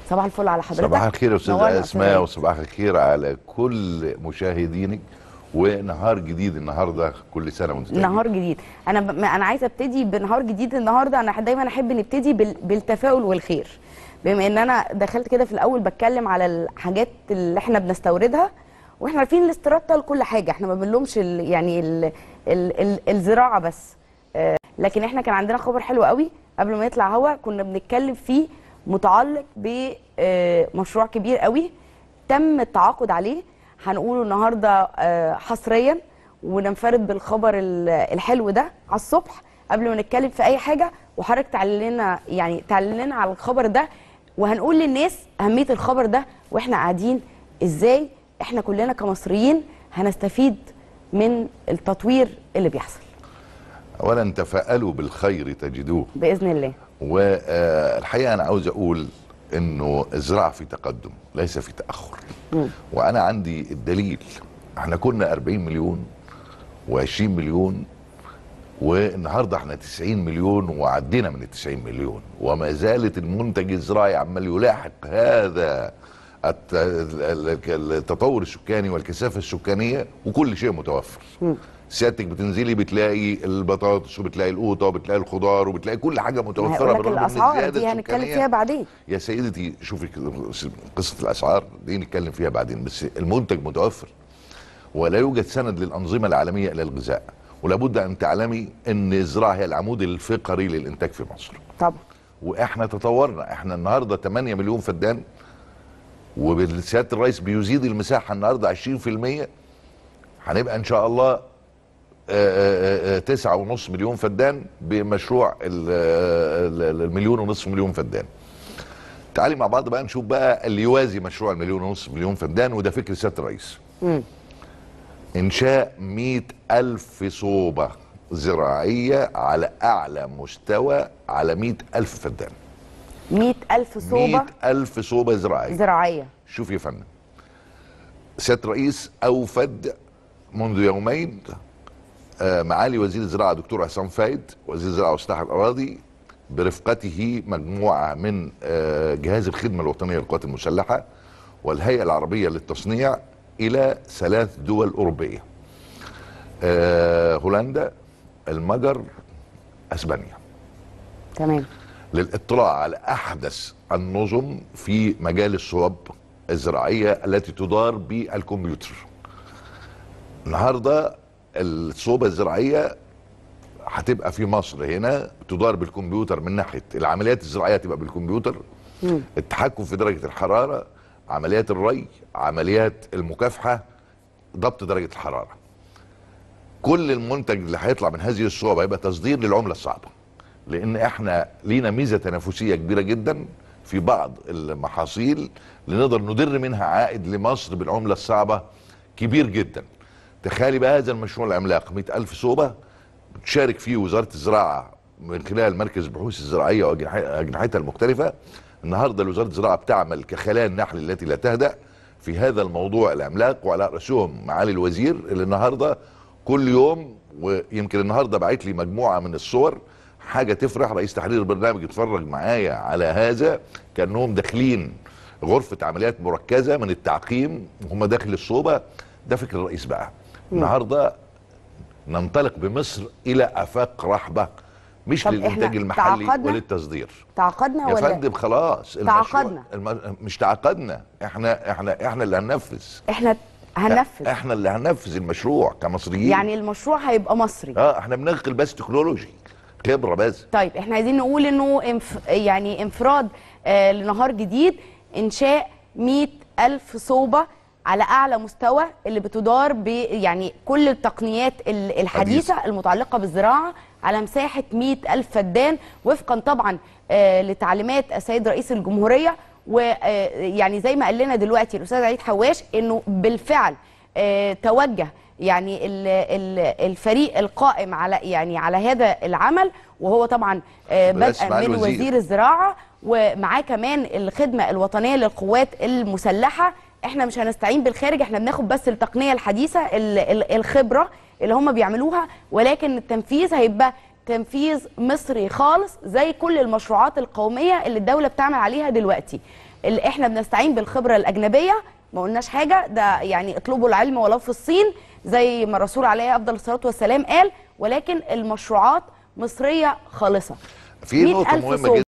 صباح الفل على حضرتك صباح الخير يا استاذه نورنا اسماء أستاذ وصباح الخير على كل مشاهدينك ونهار جديد النهارده كل سنه وانت طيب. نهار جديد انا ب... انا عايزه ابتدي بنهار جديد النهارده انا دايما احب نبتدي بال... بالتفاؤل والخير بما ان انا دخلت كده في الاول بتكلم على الحاجات اللي احنا بنستوردها واحنا عارفين الاستيراد ده لكل حاجه احنا ما بنلومش ال... يعني ال... ال... ال... الزراعه بس آه لكن احنا كان عندنا خبر حلو قوي قبل ما يطلع هوا كنا بنتكلم فيه متعلق بمشروع كبير قوي تم التعاقد عليه هنقوله النهارده آه، حصريا وننفرد بالخبر ال- الحلو ده على الصبح قبل ما نتكلم في اي حاجه وحضرتك تعلن لنا يعني تعلن لنا على الخبر ده وهنقول للناس اهميه الخبر ده واحنا قاعدين ازاي احنا كلنا كمصريين هنستفيد من التطوير اللي بيحصل اولا تفائلوا بالخير تجدوه باذن الله والحقيقه انا عاوز اقول انه الزراعه في تقدم ليس في تاخر وانا عندي الدليل احنا كنا 40 مليون و20 مليون والنهارده احنا 90 مليون وعدينا من ال 90 مليون وما زالت المنتج الزراعي عمال يلاحق هذا الت- ال- ال- التطور السكاني والكثافه السكانيه وكل شيء متوفر سيادتك بتنزلي بتلاقي البطاطس وبتلاقي القوطه وبتلاقي الخضار وبتلاقي كل حاجه ما متوفره هقول لك بالرغم من الاسعار الزيادة دي هنتكلم السكانية. فيها بعدين يا سيدتي شوفي كده قصه الاسعار دي نتكلم فيها بعدين بس المنتج متوفر ولا يوجد سند للانظمه العالميه الى الغذاء ولابد ان تعلمي ان الزراعه هي العمود الفقري للانتاج في مصر طبعا واحنا تطورنا احنا النهارده 8 مليون فدان وبسياده الرئيس بيزيد المساحه النهارده 20% هنبقى ان شاء الله آه، آه، آه، تسعة ونص مليون فدان بمشروع ال- ال- المليون ونصف مليون فدان تعالي مع بعض بقى نشوف بقى اللي يوازي مشروع المليون ونصف مليون فدان وده فكر سياده الرئيس مم. انشاء مئة الف صوبة زراعية على اعلى مستوى على مئة الف فدان 100000 صوبه مئة الف صوبة زراعية زراعيه شوف يا فندم سياده الرئيس اوفد منذ يومين آه، معالي وزير الزراعه دكتور عصام فايد وزير الزراعه واصلاح الاراضي برفقته مجموعه من آه، جهاز الخدمه الوطنيه للقوات المسلحه والهيئه العربيه للتصنيع الى ثلاث دول اوروبيه آه، هولندا المجر اسبانيا تمام للاطلاع على احدث النظم في مجال الصوب الزراعيه التي تدار بالكمبيوتر. النهارده الصوبه الزراعيه هتبقى في مصر هنا تدار بالكمبيوتر من ناحيه العمليات الزراعيه تبقى بالكمبيوتر التحكم في درجه الحراره عمليات الري عمليات المكافحه ضبط درجه الحراره كل المنتج اللي هيطلع من هذه الصوبه هيبقى تصدير للعمله الصعبه لان احنا لينا ميزه تنافسيه كبيره جدا في بعض المحاصيل اللي نقدر ندر منها عائد لمصر بالعمله الصعبه كبير جدا تخيلي بقى هذا المشروع العملاق 100 ألف صوبة بتشارك فيه وزارة الزراعة من خلال مركز البحوث الزراعية وأجنحتها المختلفة النهاردة وزارة الزراعة بتعمل كخلايا النحل التي لا تهدأ في هذا الموضوع العملاق وعلى رأسهم معالي الوزير اللي النهاردة كل يوم ويمكن النهاردة بعت لي مجموعة من الصور حاجة تفرح رئيس تحرير البرنامج اتفرج معايا على هذا كأنهم داخلين غرفة عمليات مركزة من التعقيم وهم داخل الصوبة ده فكر الرئيس بقى النهارده ننطلق بمصر الى افاق رحبه مش طب للانتاج إحنا المحلي تعاقدنا؟ وللتصدير تعاقدنا يا ولا فندم خلاص المشروع- تعاقدنا. الم... مش تعاقدنا احنا احنا احنا اللي هننفذ احنا هننفذ احنا اللي هننفذ المشروع كمصريين يعني المشروع هيبقى مصري اه احنا بننقل بس تكنولوجي خبره بس طيب احنا عايزين نقول انه انف... يعني انفراد آه لنهار جديد انشاء 100 الف صوبه على اعلى مستوى اللي بتدار ب يعني كل التقنيات ال- الحديثه المتعلقه بالزراعه على مساحه 100 الف فدان وفقا طبعا آه لتعليمات السيد رئيس الجمهوريه ويعني زي ما قال لنا دلوقتي الاستاذ عيد حواش انه بالفعل آه، توجه يعني ال- ال- الفريق القائم على يعني على هذا العمل وهو طبعا آه، بس بدءا مع من الوزير. وزير الزراعه ومعاه كمان الخدمه الوطنيه للقوات المسلحه احنا مش هنستعين بالخارج احنا بناخد بس التقنيه الحديثه ال- ال- الخبره اللي هم بيعملوها ولكن التنفيذ هيبقى تنفيذ مصري خالص زي كل المشروعات القوميه اللي الدوله بتعمل عليها دلوقتي اللي احنا بنستعين بالخبره الاجنبيه ما قلناش حاجه ده يعني اطلبوا العلم ولو في الصين زي ما الرسول عليه افضل الصلاه والسلام قال ولكن المشروعات مصريه خالصه في 100 نقطه ألف مهمه صوب.